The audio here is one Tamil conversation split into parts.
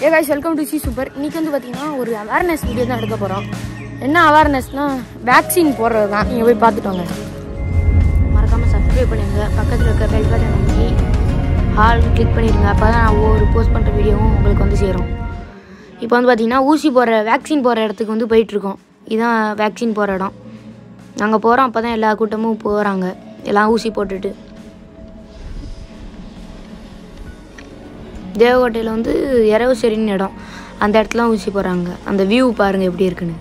A guys welcome to C super இன்னைக்கு வந்து பார்த்தீங்கன்னா ஒரு அவேர்னஸ் வீடியோ தான் எடுக்க போகிறோம் என்ன அவேர்னஸ்,னா வேக்சின் போடுறது தான் நீங்கள் போய் பார்த்துட்டு வாங்க மறக்காமல் சப்ஸ்கிரைப் பண்ணிடுங்க பக்கத்தில் இருக்க பெல் பட்டன் அமைக்கி ஹால் கிளிக் பண்ணிடுங்க அப்போ தான் நான் ஒவ்வொரு போஸ்ட் பண்ணுற வீடியோவும் உங்களுக்கு வந்து சேரும் இப்போ வந்து பார்த்தீங்கன்னா ஊசி போடுற வேக்சின் போடுற இடத்துக்கு வந்து போயிட்டுருக்கோம் இதுதான் வேக்சின் போடுற இடம் நாங்கள் போகிறோம் அப்போ தான் எல்லா கூட்டமும் போகிறாங்க எல்லாம் ஊசி போட்டுட்டு தேவகோட்டையில் வந்து இரவுசரின்னு இடம் அந்த இடத்துல ஊசி போடுறாங்க அந்த வியூ பாருங்கள் எப்படி இருக்குன்னு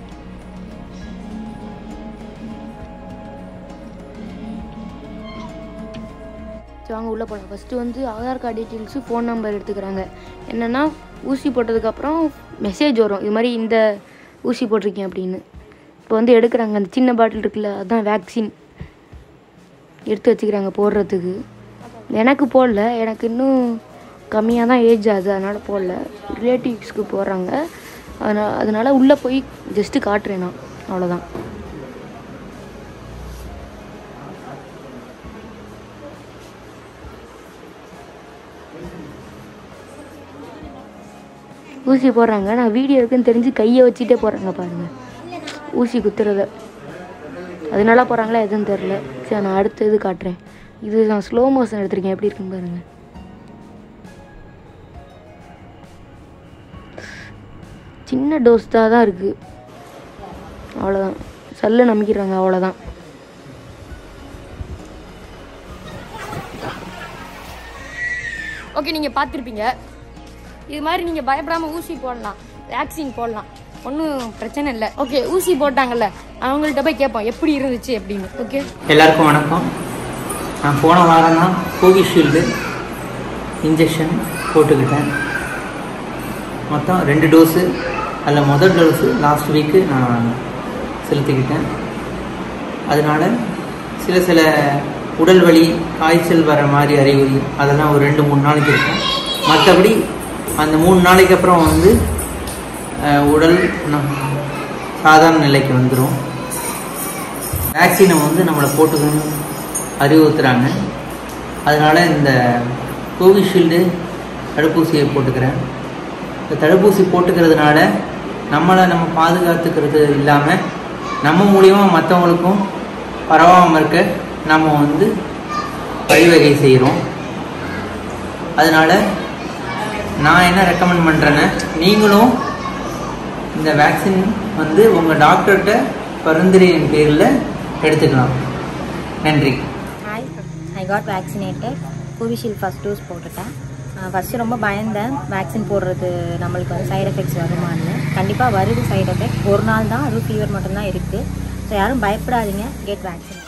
ஸோ வாங்க உள்ளே போகலாம் ஃபஸ்ட்டு வந்து Aadhaar card details phone number எடுத்துக்கிறாங்க என்னென்னா ஊசி போட்டதுக்கப்புறம் மெசேஜ் வரும் இது மாதிரி இந்த ஊசி போட்டிருக்கேன் அப்படின்னு இப்போ வந்து எடுக்கிறாங்க அந்த சின்ன பாட்டில் இருக்குல்ல அதுதான் வேக்சின் எடுத்து வச்சுக்கிறாங்க போடுறதுக்கு எனக்கு போடல எனக்கு இன்னும் கம்மியாக தான் ஏஜ் ஆகுது அதனால் போடல ரிலேட்டிவ்ஸ்க்கு போடுறாங்க அதனால் அதனால் உள்ளே போய் ஜஸ்ட்டு காட்டுறேன் நான் அவ்வளோதான் ஊசி போடுறாங்க நான் வீடியோ இருக்குன்னு தெரிஞ்சு கையை வச்சுட்டே போடுறாங்க பாருங்க ஊசி குத்துறத அதனால போகிறாங்களா எதுவும் தெரில சரி நான் அடுத்த இது காட்டுறேன் இது நான் ஸ்லோ மோஷன் எடுத்திருக்கேன் எப்படி இருக்குன்னு பாருங்க சின்ன டோஸ் தான் தான் இருக்குது அவ்வளோதான் சல்ல நம்பிக்கிறாங்க அவ்வளோதான் ஓகே நீங்கள் பார்த்துருப்பீங்க இது மாதிரி நீங்கள் பயப்படாமல் ஊசி போடலாம் வேக்சின் போடலாம் ஒன்றும் பிரச்சனை இல்லை ஓகே ஊசி போட்டாங்கல்ல அவங்கள்ட்ட போய் கேட்போம் எப்படி இருந்துச்சு அப்படின்னு ஓகே எல்லாருக்கும் வணக்கம் நான் போன வாரம் தான் கோவிஷீல்டு இன்ஜெக்ஷன் போட்டுக்கிட்டேன் மொத்தம் ரெண்டு டோஸு அதில் முதல் டோஸு லாஸ்ட் வீக்கு நான் செலுத்திக்கிட்டேன் அதனால் சில சில உடல் வலி காய்ச்சல் வர மாதிரி அறிகுறி அதெல்லாம் ஒரு ரெண்டு மூணு நாளைக்கு இருக்கும் மற்றபடி அந்த மூணு நாளைக்கு அப்புறம் வந்து அஹ், உடல் ந- சாதாரண நிலைக்கு வந்துடும் வேக்சினை வந்து நம்மளை போட்டுக்கணும்னு அறிவுறுத்துறாங்க அதனால் இந்த கோவிஷீல்டு தடுப்பூசியை போட்டுக்கிறேன் இந்த தடுப்பூசி போட்டுக்கிறதுனால நம்மளை நம்ம பாதுகாத்துக்கிறது இல்லாமல் நம்ம மூலியமா மற்றவங்களுக்கும் பரவாமல் இருக்க நம்ம வந்து வழிவகை செய்கிறோம் அதனால் நான் என்ன ரெக்கமெண்ட் பண்ணுறேன்னா நீங்களும் இந்த வேக்சின் வந்து உங்கள் டாக்டர்கிட்ட பரிந்துரையின் பேரில் எடுத்துக்கலாம் நன்றி hi I got vaccinated Covishield first dose போட்டுட்டேன் ஃபஸ்ட்டு ரொம்ப பயந்தேன் வேக்சின் போடுறது நம்மளுக்கு வந்து சைடு எஃபெக்ட்ஸ் வருமானு கண்டிப்பாக வருது சைடு எஃபெக்ட் ஒரு நாள் தான் அதுவும் ஃபீவர் மட்டும்தான் இருக்குது ஸோ யாரும் பயப்படாதீங்க கெட் வேக்சின்